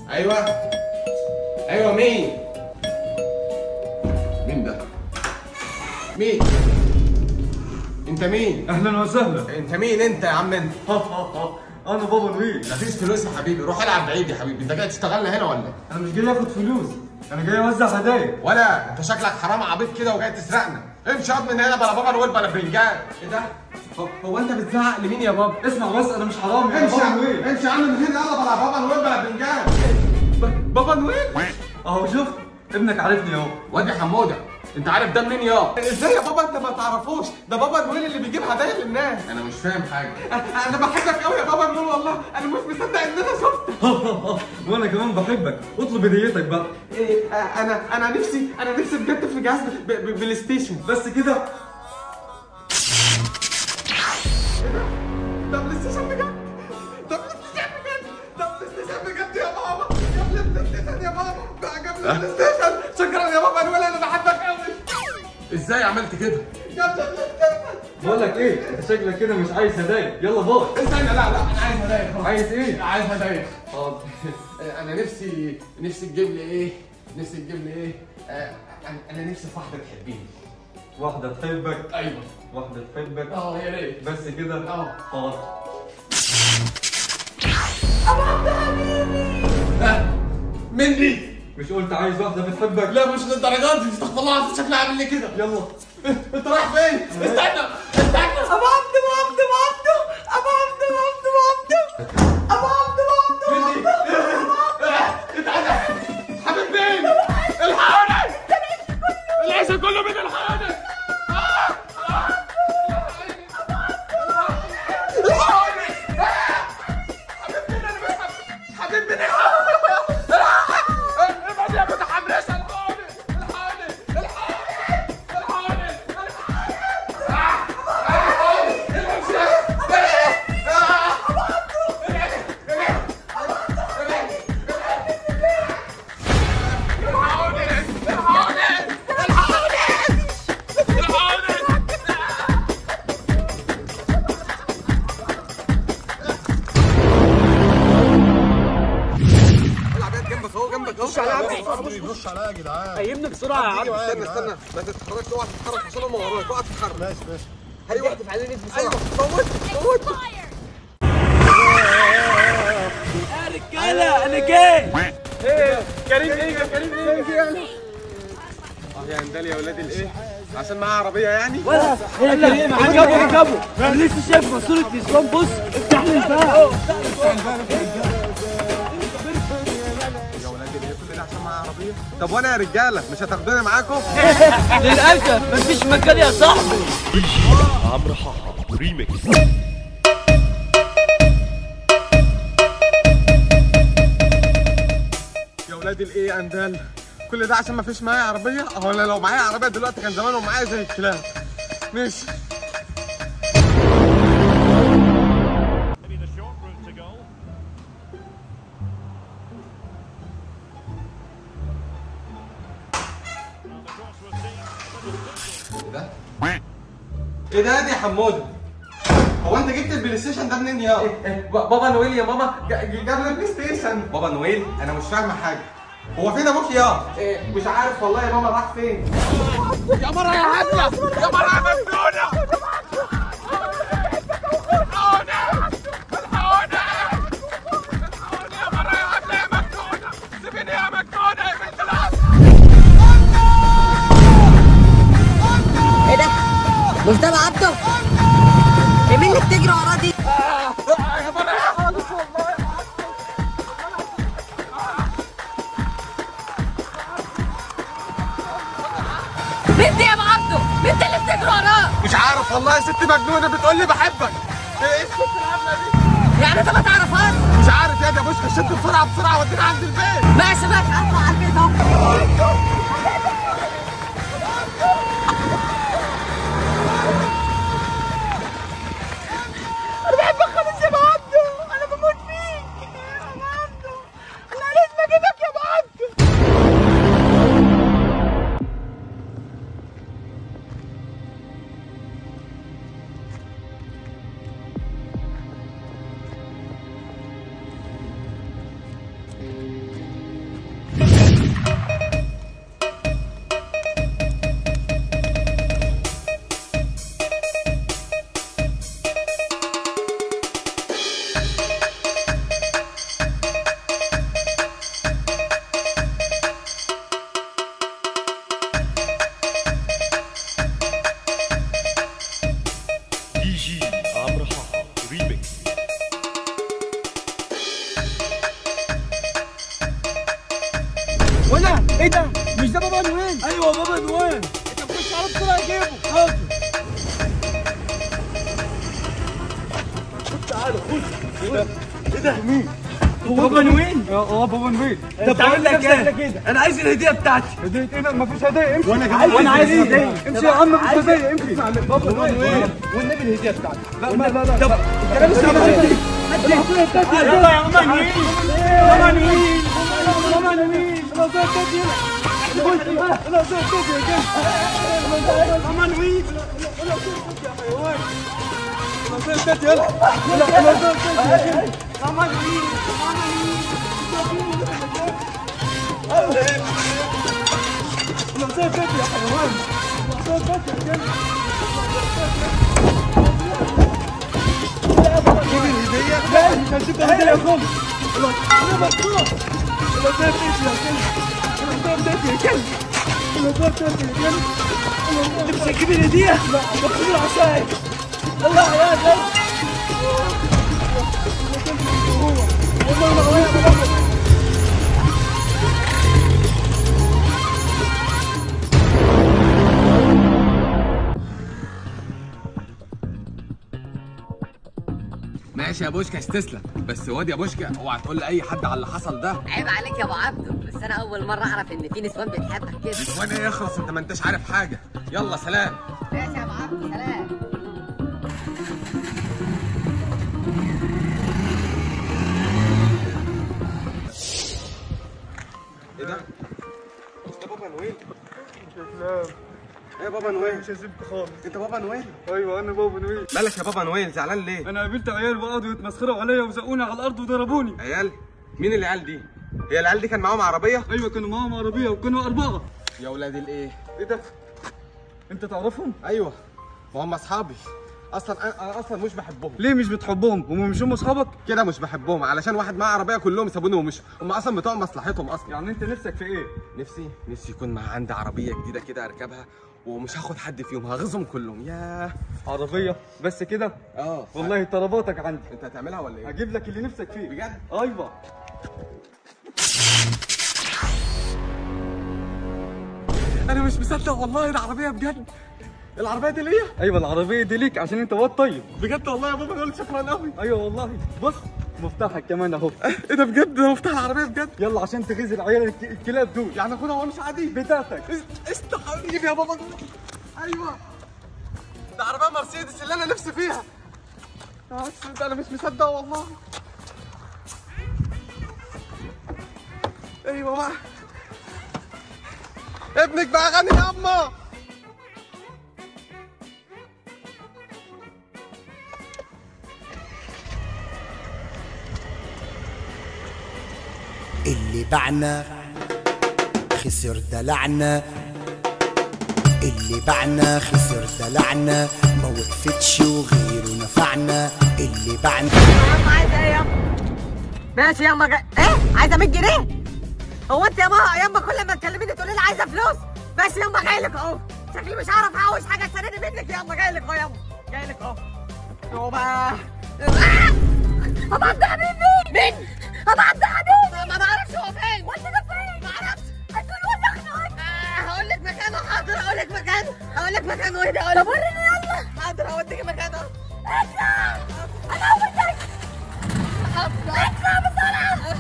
ايوه ايوه مين مين ده مين انت مين اهلا وسهلا انت مين انت يا عم انت انا بابا نويل مفيش فلوس يا حبيبي روح العب بعيد يا حبيبي انت جاي تشتغلنا هنا ولا انا مش جاي اخد فلوس انا جاي اوزع هدايا ولا انت شكلك حرام عبيط كده وجاي تسرقنا امشي ياض من هنا بلا بابا نويل بلا برنجان ايه ده هو- هو انت بتزعق لمين يا بابا اسمع بس انا مش حرام يا امشي يا بابا عم نويل امشي يا عم من هنا يلا بلا بابا نويل بلا برنجان ب- بابا نويل اهو شوف ابنك عارفني اهو وادي حموده انت عارف ده منين يا ازاي يا بابا انت ما تعرفوش ده بابا نويل اللي بيجيب هدايا للناس انا مش فاهم حاجه انا بحبك قوي يا بابا نويل والله انا مش مصدق ان انا شفتك وانا كمان بحبك اطلب هديتك بقى إيه، آه، انا انا نفسي انا نفسي بجد في جهاز ب- ب- بلاي ستيشن بس كده ده بلاي ستيشن بجد ده بلاي ستيشن بجد ده بلاي ستيشن بجد يا بابا جاب لي بلاي ستيشن يا بابا ده جاب لي بلاي ستيشن شكرا يا بابا نويل انا بحبك قوي ازاي عملت كده؟ جاب لي بلاي ستيشن بقول لك ايه انت شكلك كده مش عايز هدايا يلا باي استنى لا لا انا عايز هدايا خلاص. عايز ايه عايز هدايا حاضر انا نفسي نفسي تجيب لي ايه؟ نفسي تجيب لي ايه؟ آه، أنا- انا نفسي في واحده تحبيني واحده تحبك ايوه واحده تحبك اه يا ريت بس كده اه حاضر آه، من دي؟ مش قلت عايز واحده بتحبك لا مش للدرجات دي استغفر الله العظيم شكلها عامل لي كده يلا انت رايح فين؟ استنى استنى ابو عبده ابو عبده ابو عبده ابو عبده ابو عبده ابو عبده ابو عبده ابو عبده اتعدى حبيب مين؟ الحقوني العيش كله من الحقوني الحقوني حبيب مين انا بسحب حبيب مين ابعد يا متحمس الحقوني الحقوني الحقوني الحقوني خش عليا يا جدعان قيمنا بسرعه يا عم استنى استنى ما تتحركش اوعى تتحرك عشان هم وراك اوعى تتحرك ماشي ماشي هي واحده في عينيك بسرعه موت موت يا رجاله انا جاي كريم ايه يا كريم ايه اه يا اندال يا ولاد الايه عشان معاه عربيه يعني ولا يا كريم ركبوا ركبوا لسه شايف ماسوره نسوان بص افتح لي الباب يا ولاد الايه كل ده عشان معاه عربيه طب وانا يا رجاله مش هتاخدوني معاكم للاسف مفيش مكان يا صاحبي عمرو حاحة ريميكس يا ولاد الايه يا اندال كل ده عشان ما فيش معايا عربيه اهو انا لو معايا عربيه دلوقتي كان زمانهم معايا زي الكلاب ماشي ايه ده؟ ايه ده يا حموده؟ هو انت جبت البلاي ستيشن ده منين يا؟ بابا نويل يا ماما جا- جاب لي البلاي ستيشن بابا نويل انا مش فاهمه حاجه هو فين ابوك يا؟ إيه مش عارف والله يا ماما راح فين؟ يا مرة يا هادية يا مرة يا مجنونة ايه ده؟ مش ده عبده؟ ايه مين اللي بتجري وراه دي؟ بنت يا ابو عبده بنت اللي بتجري وراه مش عارف والله يا ست مجنونة بتقول لي بحبك ايه الست العاملة دي؟ يعني انت ما تعرفهاش مش عارف يا ده بص خشيت بسرعة بسرعة ودينا عند البيت ماشي ماشي اطلع على البيت اهو انا بحبك خالص يا ابو عبده انا بموت فيك يا ابو عبده انا لازم اجيبك يا ابو عبده وانا ايه ده مش ده بابا نويل ايوه بابا نويل انت بتخش على بسرعه جيبه حاضر تعالوا خش ايه ده ايه ده مين هو بابا نويل اه بابا نويل طب بقول لك ايه انا عايز الهديه بتاعتي هدية ايه ده مفيش هدية امشي وانا كمان وانا عايز هديه امشي يا عم مفيش هدية امشي بابا نويل والنبي الهديه بتاعتي لا لا لا لا طب انت لابس ايه يلا يا ماما نويل ماما نويل ماما نويل ماما نويل ماما نويل مش هتجيب الهديه مقصود العصايه الله يا ده ماشي يا بوشكا استسلم بس واد يا بوشكا اوعى تقول لاي حد على اللي حصل ده عيب عليك يا ابو عبده بس انا اول مره اعرف ان في نسوان بتحبك كده وانا يخلص انت ما انتش عارف حاجه يلا سلام ماشي يا ابو عبده سلام ايه ده؟ مش ده بابا نويل؟ ايه يا بابا نويل؟ مش هسيبك خالص انت بابا نويل؟ ايوه انا بابا نويل مالك يا بابا نويل زعلان ليه؟ انا قابلت عيال وقعدوا يتمسخروا عليا وزقوني على الارض وضربوني عيال؟ مين العيال دي؟ هي العيال دي كان معاهم عربيه؟ ايوه كانوا معاهم عربيه وكانوا اربعه يا ولاد الايه؟ ايه ده انت تعرفهم ايوه وهم اصحابي اصلا انا أنا اصلا مش بحبهم ليه مش بتحبهم هم مش هم اصحابك كده مش بحبهم علشان واحد معاه عربيه كلهم سابوني ومشوا هم اصلا بتوع مصلحتهم اصلا يعني انت نفسك في ايه نفسي نفسي يكون معاه عندي عربيه جديده كده اركبها ومش هاخد حد فيهم هغزهم كلهم ياه عربيه بس كده اه والله طلباتك عندي انت هتعملها ولا ايه؟ هجيب لك اللي نفسك فيه بجد؟ ايوه انا مش مصدق والله العربيه بجد العربيه دي ليا ايوه العربيه دي ليك عشان انت واد طيب بجد والله يا بابا نقول شكرا قوي ايوه والله بص مفتاحك كمان اهو ايه ده بجد ده مفتاح العربيه بجد يلا عشان تغيظ العيال الك- الكلاب دول يعني اخدها وانا مش عادي بتاعتك است حبيبي يا بابا ايوه ده عربيه مرسيدس اللي انا نفسي فيها بس ده انا مش مصدق والله ايوه بقى ابنك بقى غني يا اما اللي بعنا خسر دلعنا اللي بعنا خسر دلعنا ما وقفتش وغيره نفعنا اللي بعنا ياما عايزه ايه ياما ماشي ياما جا... ايه عايزه 100 جنيه هو انت يا ماما ياما كل ما تكلميني تقولي لي عايزه فلوس ماشي ياما جاي لك اهو شكلي مش هعرف احوش حاجه السنه منك ياما جاي لك اهو ياما جاي لك اهو هو بقى آه! ابو عبد حبيبي مين؟ ابو عبد حبيبي ما بعرفش هو فين وانت ده فين؟ ما اعرفش هيكون وسخنا هقول لك مكانه حاضر هقول لك مكانه هقول لك مكانه ايه ده طب وريني يلا حاضر هوديك مكانه اطلع انا اوديك اطلع بسرعه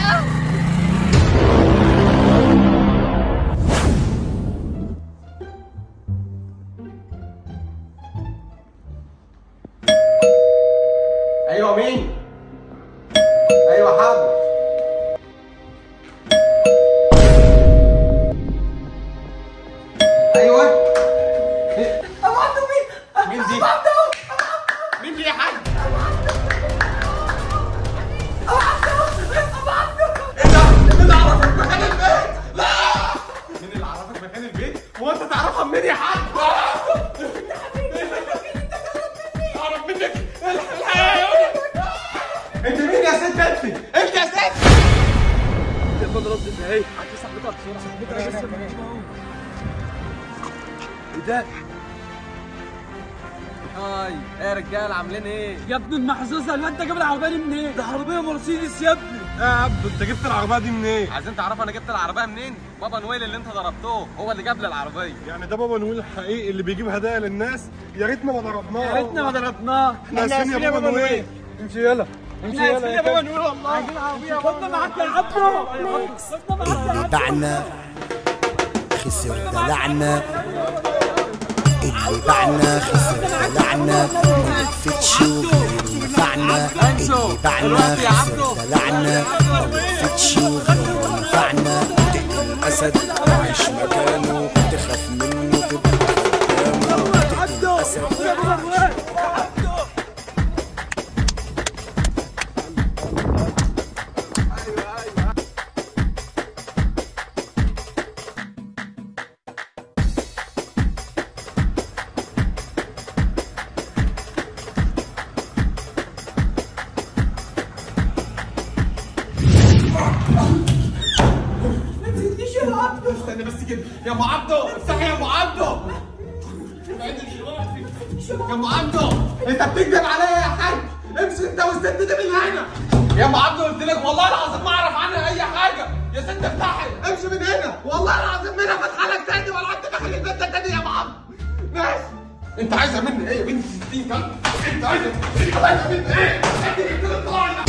ايوه مين ايوه حاضر ايوه إيه؟ ابو عبده مين؟ مين دي؟ ابو عبده مين دي يا حاج ابو عبده ابو عبده ايه ده مين اللي عرفك مكان البيت لا مين اللي عرفك مكان البيت هو انت تعرفها منين يا حاج اعرف منك انت مين يا ست انت انت يا ست التليفون ردت اهي حكي صاحبتك صورة صاحبتك بس ايه ده هاي ايه يا رجاله عاملين ايه يا ابن المحظوظه اللي انت جايب العربيه دي منين؟ ده عربيه مرسيدس يا ابني يا عبدو انت جبت العربيه دي منين؟ عايزين تعرفوا انا جبت العربيه منين بابا نويل اللي انت ضربتوه هو اللي جاب لي العربيه يعني ده بابا نويل الحقيقي اللي بيجيب هدايا للناس يا ريتنا ما ضربناه يا ريتنا ما ضربناه احنا اسفين يا بابا نويل امشي يلا امشي احنا يلا اسفين يا بابا نور والله عايزين عربيه خدنا معاك يا عبدو خدنا معاك يا اللي باعنا خسر دلعنا اللي باعنا خسر دلعنا ما وقفتش وغيره نفعنا اللي باعنا خسر دلعنا ما وقفتش وغيره نفعنا تقتل الاسد عايش مكانه تخاف منه تبقى قدامه تقتل الاسد استنى بس كده يا ابو عبده افتحي يا ابو عبده يا ابو عبده انت بتكذب عليا يا حاج امشي انت والست دي من هنا يا ابو عبده قلت لك والله العظيم ما اعرف عنها اي حاجه يا ست افتحي امشي من هنا والله العظيم ما انا فاتحه لك تاني ولا انت داخل البيت ده تاني يا ابو عبده ماشي انت عايزه مني ايه يا بنت 60 كلب انت عايزه انت عايزه مني ايه انت جبت لي الطلاق